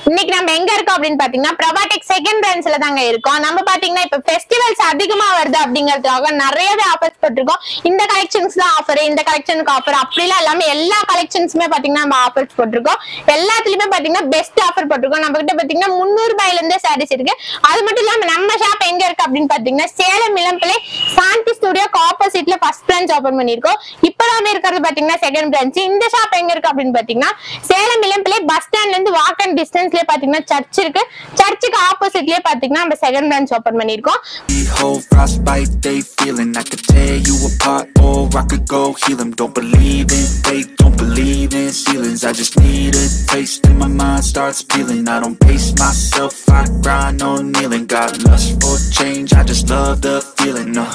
இன்னைக்கு நம்ம எங்க இருக்கோம் அப்படின்னு பாத்தீங்கன்னா பிரபாடெக் செகண்ட் பிரான்ச்ல தாங்க இருக்கோம் நம்ம பாத்தீங்கன்னா இப்ப ஃபெஸ்டிவல்ஸ் அதிகமா வருது அப்படிங்கறதுக்காக நிறையவே ஆஃபர்ஸ் போட்டிருக்கோம் இந்த கலெக்ஷன்ஸ் தான் ஆஃபர் இந்த கலெக்ஷனுக்கு ஆஃபர் அப்படிலாம் எல்லாமே எல்லா கலெக்ஷன்ஸுமே பாத்தீங்கன்னா நம்ம ஆஃபர்ஸ் போட்டிருக்கோம் எல்லாத்துலயுமே பாத்தீங்கன்னா பெஸ்ட் ஆஃபர் போட்டிருக்கோம் நம்ம கிட்ட பாத்தீங்கன்னா முந்நூறு ரூபாயில இருந்தே சாரீஸ் இருக்கு அது மட்டும் இல்லாம நம்ம ஷாப் எங்க இருக்கு அப்படின்னு பாத்தீங்கன்னா சேலம் இளம்பிள்ளை சாந்தி ஸ்டுடியோக்கு ஆப்போசிட்ல ஃபர்ஸ்ட் பிரான்ச் ஓபன் பண்ணிருக்கோம் இப்போ நாம இருக்கிறது பாத்தீங்கன்னா செகண்ட் பிரான்ச் இந்த ஷாப் எங்க இருக்கு அப்படின்னு பாத்தீங்கன்னா சேலம் இளம்பிள்ளை பஸ் ஸ்டாண்ட்ல இருந்து வாக் அண்ட் டிஸ்டன்ஸ்லயே பாத்தீங்கன்னா சர்ச் இருக்கு சர்ச்சுக்கு ஆப்போசிட்லயே பாத்தீங்கன்னா நம்ம செகண்ட் பிரான்ச் ஓபன் பண்ணிருக்கோம் whole frostbite they feeling I could tear you apart or I could go heal them Don't believe in fate, don't believe in ceilings I just need a taste and my mind starts peeling I don't pace myself, I grind on kneeling Got lust for change, I just love the feeling uh.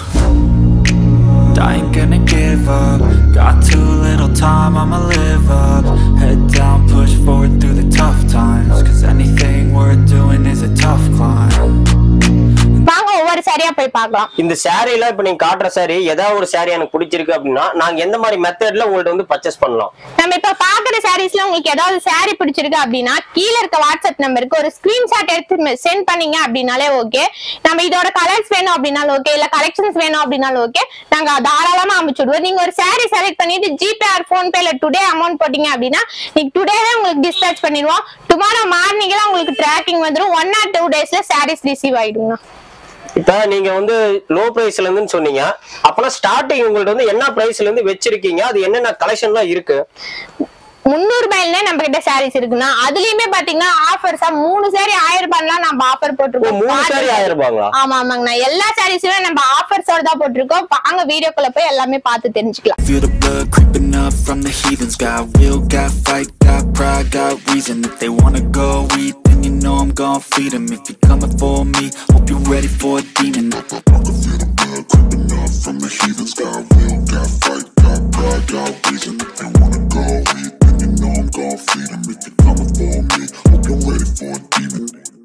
I ain't gonna give up Got too little time, I'ma live up Head down, push forward through the tough times Cause anything worth doing is a tough climb வாங்க ஒவ்வொரு சாரியா போய் பார்க்கலாம் இந்த சாரீல இப்ப நீங்க காட்டுற sorry ஏதாவது ஒரு சாரி எனக்கு பிடிச்சிருக்கு அப்படின்னா நாங்க எந்த மாதிரி மெத்தட்ல உங்கள்ட்ட வந்து பர்ச்சேஸ் பண்ணலாம் நம்ம இப்ப பாக்குற சாரீஸ்ல உங்களுக்கு ஏதாவது சாரி பிடிச்சிருக்கு அப்படின்னா கீழே இருக்க வாட்ஸ்அப் நம்பருக்கு ஒரு ஸ்கிரீன்ஷாட் எடுத்து சென்ட் பண்ணீங்க அப்படின்னாலே ஓகே நம்ம இதோட கலர்ஸ் வேணும் அப்படின்னாலும் ஓகே இல்ல கலெக்ஷன்ஸ் வேணும் அப்படின்னாலும் ஓகே நாங்க தாராளமா அமைச்சுடுவோம் நீங்க ஒரு சாரி செலக்ட் பண்ணிட்டு ஜிபே ஆர் போன்பே இல்ல டுடே அமௌண்ட் போட்டீங்க அப்படின்னா நீங்க டுடேவே உங்களுக்கு டிஸ்பேச் பண்ணிடுவோம் டுமாரோ மார்னிங்ல உங்களுக்கு ட்ராக்கிங் வந்துடும் ஒன் ஆர் டூ டேஸ்ல சாரீஸ் ரிசீவ் ஆயிடுங்க இப்ப நீங்க வந்து லோ பிரைஸ்ல இருந்துன்னு சொன்னீங்க அப்பனா ஸ்டார்டிங் உங்கள்ட்ட வந்து என்ன பிரைஸ்ல இருந்து வச்சிருக்கீங்க அது என்னென்ன கலெக்ஷன்லாம் இருக்கு முந்நூறு ரூபாயிலே நம்ம கிட்ட சாரீஸ் இருக்குன்னா அதுலயுமே பாத்தீங்கன்னா ஆஃபர்ஸா மூணு சாரி ஆயிரம் ரூபாய்லாம் நம்ம ஆஃபர் ஓ, போட்டிருக்கோம் மூணு சாரி ஆயிரம் ரூபாங்களா ஆமா ஆமாங்கண்ணா எல்லா சாரீஸுமே நம்ம ஆஃபர்ஸோட தான் போட்டிருக்கோம் வாங்க வீடியோக்குள்ள போய் எல்லாமே பார்த்து தெரிஞ்சுக்கலாம் Feel the blood creeping up from the heathens Got will, got fight, got pride, got reason If they wanna go eat, then you know I'm gon' feed 'em If you're coming for me, hope you're ready for a demon I can feel the blood creeping up from the heathens Got will, got fight, got pride, got reason If they wanna go eat, then you know I'm gon' feed 'em If you're coming for me, hope you're ready for a demon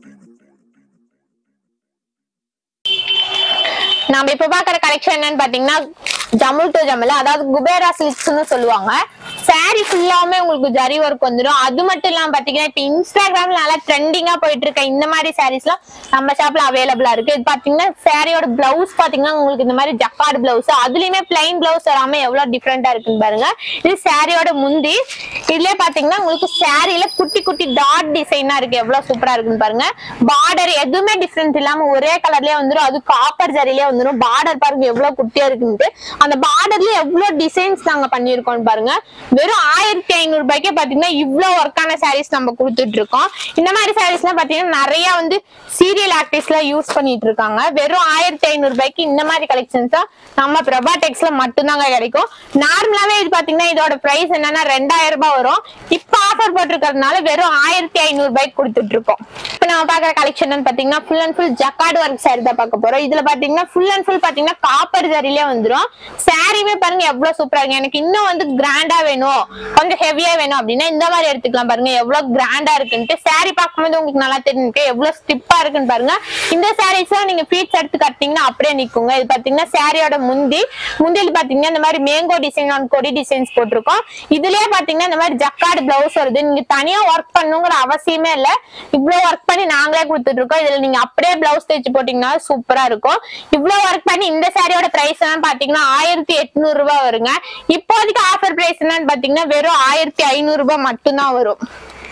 நாம இப்ப பாக்குற collection என்னன்னு பாத்தீங்கன்னா ஜமுல் to ஜமுல் அதாவது குபேரா சில்க்ஸ்னு சொல்லுவாங்க sorry ஃபுல்லாவுமே உங்களுக்கு zari work வந்துடும் அது மட்டும் இல்லாம பாத்தீங்கன்னா இப்ப இன்ஸ்டாகிராம்ல நல்லா ட்ரெண்டிங்கா போயிட்டு இருக்க இந்த மாதிரி சாரீஸ் எல்லாம் நம்ம ஷாப்ல அவைலபிளா இருக்கு இது பாத்தீங்கன்னா சாரியோட பிளவுஸ் பாத்தீங்கன்னா உங்களுக்கு இந்த மாதிரி ஜக்கார்டு பிளவுஸ் அதுலயுமே பிளைன் பிளவுஸ் வராம எவ்வளவு டிஃப்ரெண்டா இருக்குன்னு பாருங்க இது சாரியோட முந்தி இதுலயே பாத்தீங்கன்னா உங்களுக்கு சாரியில குட்டி குட்டி டாட் டிசைனா இருக்கு எவ்வளவு சூப்பரா இருக்குன்னு பாருங்க பார்டர் எதுவுமே டிஃப்ரெண்ட் இல்லாம ஒரே கலர்லயே வந்துரும் அது காப்பர் ஜரிலே வந்துரும் பார்டர் பாருங்க எவ்வளவு குட்டியா இருக்குன்ட்டு அந்த பார்டர்ல எவ்வளவு டிசைன்ஸ் நாங்க பண்ணிருக்கோம் பாருங்க வெறும் ஆயிரத்தி ஐநூறு ரூபாய்க்கே பாத்தீங்கன்னா இவ்வளவு ஒர்க்கான சாரீஸ் நம்ம கொடுத்துட்டு இருக்கோம் இந்த மாதிரி சாரீஸ் எல்லாம் பாத்தீங்கன்னா நிறைய வந்து சீரியல் ஆக்டர்ஸ் எல்லாம் யூஸ் பண்ணிட்டு இருக்காங்க வெறும் ஆயிரத்தி ஐநூறு ரூபாய்க்கு இந்த மாதிரி கலெக்ஷன்ஸ் தான் நம்ம பிரபா டெக்ஸ்ல மட்டும்தாங்க கிடைக்கும் நார்மலாவே இது பாத்தீங்கன்னா இதோட பிரைஸ் என்னன்னா ரெண்டாயிரம் ரூபாய் வரும் இப்ப ஆஃபர் போட்டிருக்கிறதுனால வெறும் ஆயிரத்தி ஐநூறு ரூபாய்க்கு கொடுத்துட்டு இருக்கோம் இப்ப நம்ம பாக்குற கலெக்ஷன் பாத்தீங்கன்னா full and full jacquard work sari தான் பார்க்க போறோம் இதுல பாத்தீங்கன்னா ஃபுல் அண்ட் ஃபுல் பாத்தீங்கன்னா காப்பர் ஜரிலே வந்துரும் சாரியுமே பாருங்க எவ்வளவு சூப்பரா இருக்கு எனக்கு இன்னும் வந்து கிராண்டா வேணும் கொஞ்சம் ஹெவியா வேணும் அப்படின்னா இந்த மாதிரி எடுத்துக்கலாம் பாருங்க எவ்வளவு கிராண்டா இருக்குன்ட்டு சாரி பார்க்கும்போது உங்களுக்கு நல்லா தெரிஞ்சுட்டு எவ்வளவு ஸ்டிப்பா இருக்குன்னு பாருங்க இந்த சாரீஸ் நீங்க ஃபீட்ஸ் எடுத்து கட்டிங்கன்னா அப்படியே நிக்குங்க இது பாத்தீங்கன்னா சாரியோட முந்தி முந்தியில் பாத்தீங்கன்னா இந்த மாதிரி மேங்கோ டிசைன் ஆன் கொடி டிசைன்ஸ் போட்டிருக்கோம் இதுலயே பாத்தீங்கன்னா இந்த மாதிரி ஜக்கார்டு பிளவுஸ் வருது நீங்க தனியா ஒர்க் பண்ணுங்கிற அவசியமே இல்ல இவ்வளவு ஒர்க் பண்ணி நாங்களே கொடுத்துட்டு இருக்கோம் இதுல நீங்க அப்படியே பிளவுஸ் தைச்சு போட்டீங்கன்னா சூப்பரா இருக்கும் இவ்வளவு ஒர்க் பண்ணி இந்த சாரியோட பிரைஸ் எல்லாம் பாத்தீங்கன்னா ஆயிரத்தி எட்நூறு ரூபாய் வருங்க இப்போதைக்கு ஆஃபர் பிரைஸ் என்னன்னு பாத்தீங்கன்னா வெறும் ஆயிரத்தி ஐநூறு ரூபாய் மட்டும்தான் வரும்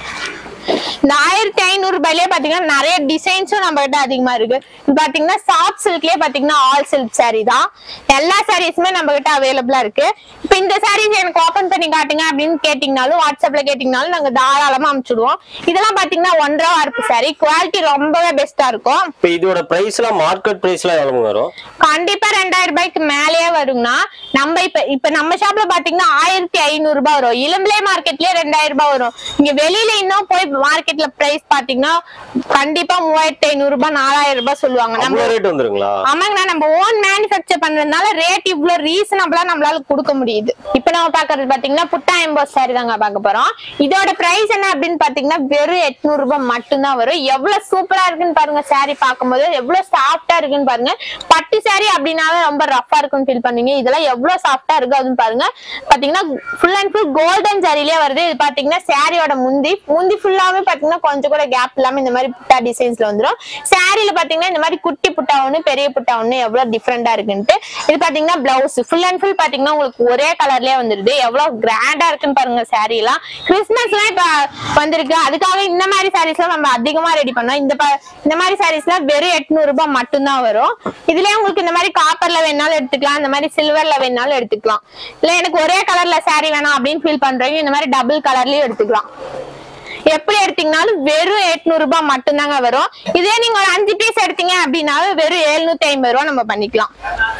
இந்த ஆயிரத்தி ஐநூறு ரூபாயிலே பாத்தீங்கன்னா நிறைய டிசைன்ஸும் நம்ம கிட்ட அதிகமா இருக்கு இது பாத்தீங்கன்னா சாஃப்ட் சில்க்லயே பாத்தீங்கன்னா ஆல் சில்க் saree தான் எல்லா சாரீஸுமே நம்ம கிட்ட அவைலபிளா இருக்கு இப்ப இந்த சாரீஸ் எனக்கு ஓபன் பண்ணி காட்டுங்க அப்படின்னு கேட்டீங்கனாலும் வாட்ஸ்அப்ல கேட்டீங்கனாலும் நாங்க தாராளமா அனுப்பிச்சுடுவோம் இதெல்லாம் பாத்தீங்கன்னா ஒன்றரை வார்ப்பு saree குவாலிட்டி ரொம்பவே பெஸ்டா இருக்கும் இப்ப இதோட பிரைஸ்லாம் மார்க்கெட் பிரைஸ்லாம் எவ்வளவு வரும் கண்டிப்பா ரெண்டாயிரம் ரூபாய்க்கு மேலேயே வருங்கண்ணா நம்ம இப்ப இப்ப நம்ம ஷாப்ல பாத்தீங்கன்னா ஆயிரத்தி ஐநூறு ரூபாய் வரும் இளம்பிலே மார்க்கெட்லயே ரெண்டாயிரம் ரூபாய் வரும் இங்க வெளியில இன்னும் போய் மார்க்கெட்ல பிரைஸ் பாத்தீங்கன்னா கண்டிப்பா மூவாயிரத்தி ஐநூறு ரூபாய் நாலாயிரம் ரூபாய் சொல்லுவாங்க நம்ம அவ்வளவு ரேட் வந்துருங்களா ஆமாங்கண்ணா நம்ம ஓன் மேனுஃபேக்சர் பண்றதுனால ரேட் இவ்வளவு ரீசனபிளா நம்மளால கொடுக்க முடியுது இப்ப நம்ம பாக்குறது பாத்தீங்கன்னா புட்டா எம்போஸ் சாரி தாங்க பார்க்க போறோம் இதோட பிரைஸ் என்ன அப்படின்னு பாத்தீங்கன்னா வெறும் எட்நூறு ரூபாய் மட்டும்தான் வரும் எவ்வளவு சூப்பரா இருக்குன்னு பாருங்க சாரி பார்க்கும்போது எவ்வளவு சாஃப்டா இருக்குன்னு பாருங்க பட்டு சாரி அப்படின்னாவே ரொம்ப ரஃபா இருக்குன்னு ஃபீல் பண்ணீங்க இதெல்லாம் எவ்வளவு சாஃப்டா இருக்கு அதுன்னு பாருங்க பாத்தீங்கன்னா ஃபுல் அண்ட் ஃபுல் கோல்டன் சாரிலேயே வருது இது பாத்தீங்கன்னா சாரியோட முந்தி முந்தி ஃபுல்லா ஃபுல்லாவே பாத்தீங்கன்னா கொஞ்சம் கூட கேப் இல்லாம இந்த மாதிரி புட்டா டிசைன்ஸ்ல வந்துரும் சாரில பாத்தீங்கன்னா இந்த மாதிரி குட்டி புட்டா ஒண்ணு பெரிய புட்டா ஒண்ணு எவ்வளவு டிஃப்ரெண்டா இருக்குன்ட்டு இது பாத்தீங்கன்னா பிளவுஸ் ஃபுல் அண்ட் ஃபுல் பாத்தீங்கன்னா உங்களுக்கு ஒரே கலர்லயே வந்துருது எவ்வளவு கிராண்டா இருக்குன்னு பாருங்க சாரி எல்லாம் கிறிஸ்மஸ் எல்லாம் இப்ப வந்திருக்கு அதுக்காக இந்த மாதிரி சாரீஸ் எல்லாம் நம்ம அதிகமா ரெடி பண்ணோம் இந்த ப- இந்த மாதிரி சாரீஸ் எல்லாம் வெறும் எட்நூறு ரூபாய் மட்டும்தான் வரும் இதுலயே உங்களுக்கு இந்த மாதிரி காப்பர்ல வேணாலும் எடுத்துக்கலாம் இந்த மாதிரி சில்வர்ல வேணாலும் எடுத்துக்கலாம் இல்ல எனக்கு ஒரே கலர்ல saree வேணாம் அப்படின்னு ஃபீல் பண்றவங்க இந்த மாதிரி டபுள் கலர்லயும் எடுத்துக்கலாம் எப்படி எடுத்தீங்கனாலும் வெறும் எட்நூறு ரூபாய் மட்டும்தாங்க வரும் இதே நீங்க ஒரு அஞ்சு பீஸ் எடுத்தீங்க அப்படின்னாலும் வெறும் எழுநூத்தி ஐம்பது ரூபாய் நம்ம பண்ணிக்கலாம்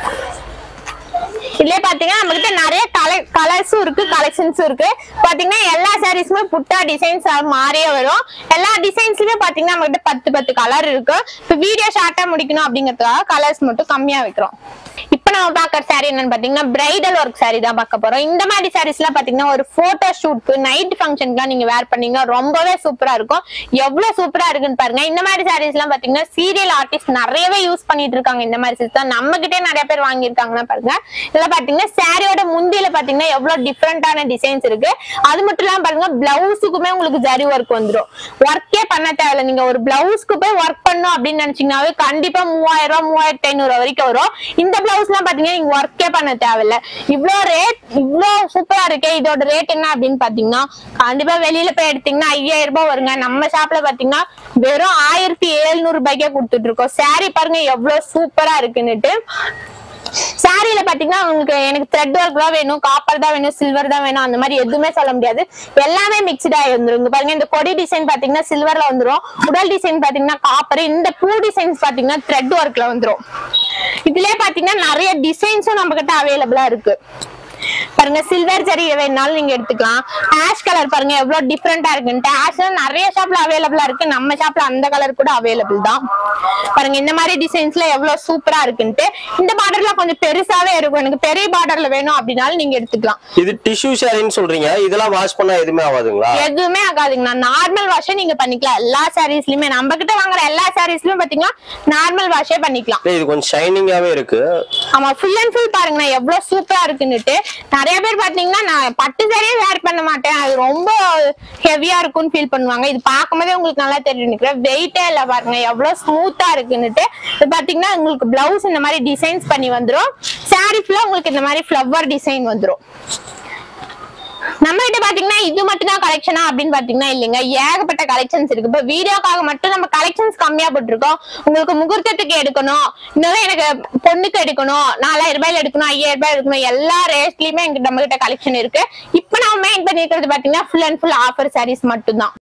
இதுலயே பாத்தீங்கன்னா நம்ம கிட்ட நிறைய கலர் கலர்ஸும் இருக்கு கலெக்ஷன்ஸும் இருக்கு பாத்தீங்கன்னா எல்லா சாரீஸுமே புட்டா டிசைன்ஸ் மாறியே வரும் எல்லா டிசைன்ஸ்லயுமே பாத்தீங்கன்னா நம்ம கிட்ட பத்து பத்து கலர் இருக்கு இப்ப வீடியோ ஷார்ட்டா முடிக்கணும் அப்படிங்கறதுக்காக கலர்ஸ் மட்டும் கம்மியா வைக்கிறோம் இப்ப நம்ம பாக்குற சாரி என்னன்னு பாத்தீங்கன்னா பிரைடல் ஒர்க் சாரி தான் பார்க்க போறோம் இந்த மாதிரி சாரீஸ் எல்லாம் பாத்தீங்கன்னா ஒரு போட்டோ ஷூட்க்கு நைட் ஃபங்க்ஷனுக்குலாம் நீங்க வேர் பண்ணீங்க ரொம்பவே சூப்பரா இருக்கும் எவ்வளவு சூப்பரா இருக்குன்னு பாருங்க இந்த மாதிரி சாரீஸ் எல்லாம் பாத்தீங்கன்னா சீரியல் ஆர்டிஸ்ட் நிறையவே யூஸ் பண்ணிட்டு இருக்காங்க இந்த மாதிரி சாரீஸ் தான் நம்ம கிட்டே நிறைய பேர் வாங்கியிருக்காங்கன்னா பாருங்க இதெல்லாம் பாத்தீங்கன்னா சாரியோட முந்தியில பாத்தீங்கன்னா எவ்வளவு டிஃப்ரெண்டான டிசைன்ஸ் இருக்கு அது மட்டும் இல்லாம பாருங்க பிளவுஸுக்குமே உங்களுக்கு ஜரி ஒர்க் வந்துரும் ஒர்க்கே பண்ண தேவையில்ல நீங்க ஒரு பிளவுஸ்க்கு போய் ஒர்க் பண்ணும் அப்படின்னு நினைச்சீங்கன்னாவே கண்டிப்பா மூவாயிரம் ரூபாய் மூவாயிரத்தி ஐநூறு வரைக்கும் வரும் இந்த பிளவுஸ் எல்லாம் பாத்தீங்கன்னா நீங்க ஒர்க்கே பண்ண தேவையில்ல இவ்ளோ ரேட் இவ்ளோ சூப்பரா இருக்கே இதோட ரேட் என்ன அப்படின்னு பாத்தீங்கன்னா கண்டிப்பா வெளியில போய் எடுத்தீங்கன்னா ஐயாயிரம் ரூபாய் வருங்க நம்ம ஷாப்ல பாத்தீங்கன்னா வெறும் ஆயிரத்தி எழுநூறு ரூபாய்க்கே கொடுத்துட்டு இருக்கோம் saree பாருங்க எவ்வளவு சூப்பரா இருக்குன்னுட்டு சாரியில பாத்தீங்கன்னா உங்களுக்கு எனக்கு த்ரெட் ஒர்க் தான் வேணும் காப்பர் தான் வேணும் சில்வர் தான் வேணும் அந்த மாதிரி எதுவுமே சொல்ல முடியாது எல்லாமே மிக்சடா வந்துரும் இங்க பாருங்க இந்த கொடி டிசைன் பாத்தீங்கன்னா சில்வர்ல வந்துரும் உடல் டிசைன் பாத்தீங்கன்னா காப்பர் இந்த பூ டிசைன்ஸ் பாத்தீங்கன்னா த்ரெட் ஒர்க்ல வந்துரும் இதுலயே பாத்தீங்கன்னா நிறைய டிசைன்ஸும் நம்ம கிட்ட அவைலபிளா இருக்கு பாருங்க சில்வர் ஜரி வேணாலும் நீங்க எடுத்துக்கலாம் ஆஷ் கலர் பாருங்க எவ்வளவு டிஃப்ரெண்டா இருக்குன்ட்டு ஆஷ் நிறைய ஷாப்ல அவைலபிளா இருக்கு நம்ம ஷாப்ல அந்த கலர் கூட அவைலபிள் தான் பாருங்க இந்த மாதிரி டிசைன்ஸ்ல எவ்வளவு சூப்பரா இருக்குன்ட்டு இந்த பார்டர்ல கொஞ்சம் பெருசாவே இருக்கும் எனக்கு பெரிய பார்டர்ல வேணும் அப்படின்னாலும் நீங்க எடுத்துக்கலாம் இது டிஷ்யூ ஷேரின்னு சொல்றீங்க இதெல்லாம் வாஷ் பண்ணா எதுவுமே ஆகாதுங்களா எதுவுமே ஆகாதுங்கண்ணா நார்மல் வாஷே நீங்க பண்ணிக்கலாம் எல்லா சாரீஸ்லயுமே நம்ம கிட்ட வாங்குற எல்லா சாரீஸ்லயும் பாத்தீங்கன்னா நார்மல் வாஷே பண்ணிக்கலாம் இல்ல, இது கொஞ்சம் ஷைனிங்காவே இருக்கு ஆமா ஃபுல் அண்ட் ஃபுல் பாருங்கண்ணா எவ்வளவு சூப்பரா இருக்குன்னுட்டு நிறைய பேர் பாத்தீங்கன்னா நான் பட்டு சாரியே வேர் பண்ண மாட்டேன் அது ரொம்ப ஹெவியா இருக்கும்னு ஃபீல் பண்ணுவாங்க இது பார்க்கும்போதே உங்களுக்கு நல்லா தெரியும் நினைக்கிறேன் வெயிட்டே இல்ல பாருங்க எவ்வளவு ஸ்மூத்தா இருக்குன்னுட்டு இது பாத்தீங்கன்னா உங்களுக்கு பிளவுஸ் இந்த மாதிரி டிசைன்ஸ் பண்ணி வந்துரும் சாரி ஃபுல்லா உங்களுக்கு இந்த மாதிரி ஃப்ளவர் டிசைன் வந்துரும் நம்ம கிட்ட பாத்தீங்கன்னா இது மட்டும் தான் கலெக்ஷனா அப்படின்னு பாத்தீங்கன்னா இல்லைங்க ஏகப்பட்ட கலெக்ஷன்ஸ் இருக்கு இப்ப வீடியோக்காக மட்டும் நம்ம கலெக்ஷன்ஸ் கம்மியா போட்டிருக்கோம் உங்களுக்கு முகூர்த்தத்துக்கு எடுக்கணும் இன்னும் எனக்கு பொண்ணுக்கு எடுக்கணும் நாலாயிரம் ரூபாயில எடுக்கணும் ஐயாயிரம் ரூபாய் எடுக்கணும் எல்லா ரேட்லயுமே எங்க நம்ம கிட்ட கலெக்ஷன் இருக்கு இப்ப நம்ம மெயின் பண்ணிருக்கிறது பாத்தீங்கன்னா full and full offer saris மட்டும் தான்